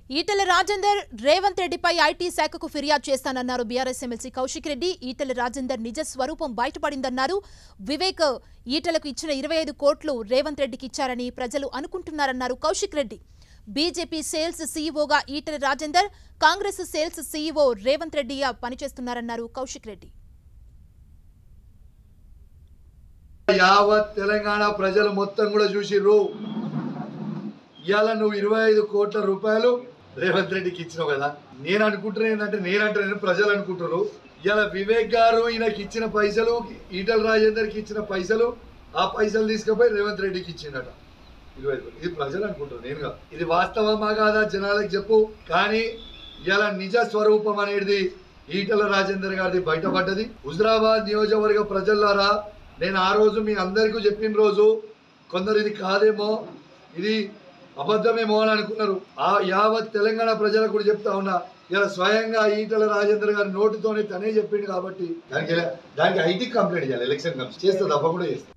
ఈటెల రాజేందర్ రేవంత్ రెడ్డిపై ఐటీ శాఖకు ఫిర్యాదు చేస్తానన్నారు బీఆర్ఎస్ ఎమ్మెల్సీ కౌశిక్ రెడ్డి ఈటెల రాజేందర్ నిజ స్వరూపం బయటపడిందన్నారు వివేక్ ఈటెలకు ఇచ్చిన ఇరవై ఐదు కోట్లు రేవంత్ రెడ్డికి ఇచ్చారని ప్రజలు అనుకుంటున్నారన్నారు కౌశిక్ రెడ్డి బీజేపీ సేల్స్ సీఈఓగా ఈటెల రాజేందర్ కాంగ్రెస్ సేల్స్ సీఈఓ రేవంత్ రెడ్డిగా పనిచేస్తున్నారన్నారు కౌశిక్ రెడ్డి యావత్ తెలంగాణ ప్రజలు మొత్తం కూడా చూసిర్రు ఇవాళ నువ్వు ఇరవై ఐదు కోట్ల రూపాయలు రేవంత్ రెడ్డికి ఇచ్చినావు కదా నేను అనుకుంటున్నా ఏంటంటే నేనంటే నేను ప్రజలు అనుకుంటున్నారు ఇవాళ వివేక్ గారు ఈయనకి ఇచ్చిన పైసలు ఈటల రాజేందర్కి ఇచ్చిన పైసలు ఆ పైసలు తీసుకుపోయి రేవంత్ రెడ్డికి ఇచ్చిండట ఇరవై ఐదు కోట్లు. ఇది ప్రజలు అనుకుంటున్నారు నేనుగా ఇది వాస్తవమా కాదా జనాలకు చెప్పు కానీ ఇలా నిజ స్వరూపం అనేది ఈటల రాజేందర్ గారిది బయటపడ్డది హుజరాబాద్ నియోజకవర్గ ప్రజలారా నేను ఆ రోజు మీ అందరికీ చెప్పిన రోజు కొందరు ఇది కాదేమో ఇది అబద్ధమేమో అని అనుకున్నారు ఆ యావత్ తెలంగాణ ప్రజలకు కూడా చెప్తా ఉన్నా ఇలా స్వయంగా ఈటల రాజేందర్ గారి నోటితోనే తనే చెప్పిండు కాబట్టి దానికి ఎలా- దానికి ఐటీ కంప్లైంట్ చేయాలి ఎలక్షన్ కమిషన్ చేస్తే తప్పకుండా చేస్తా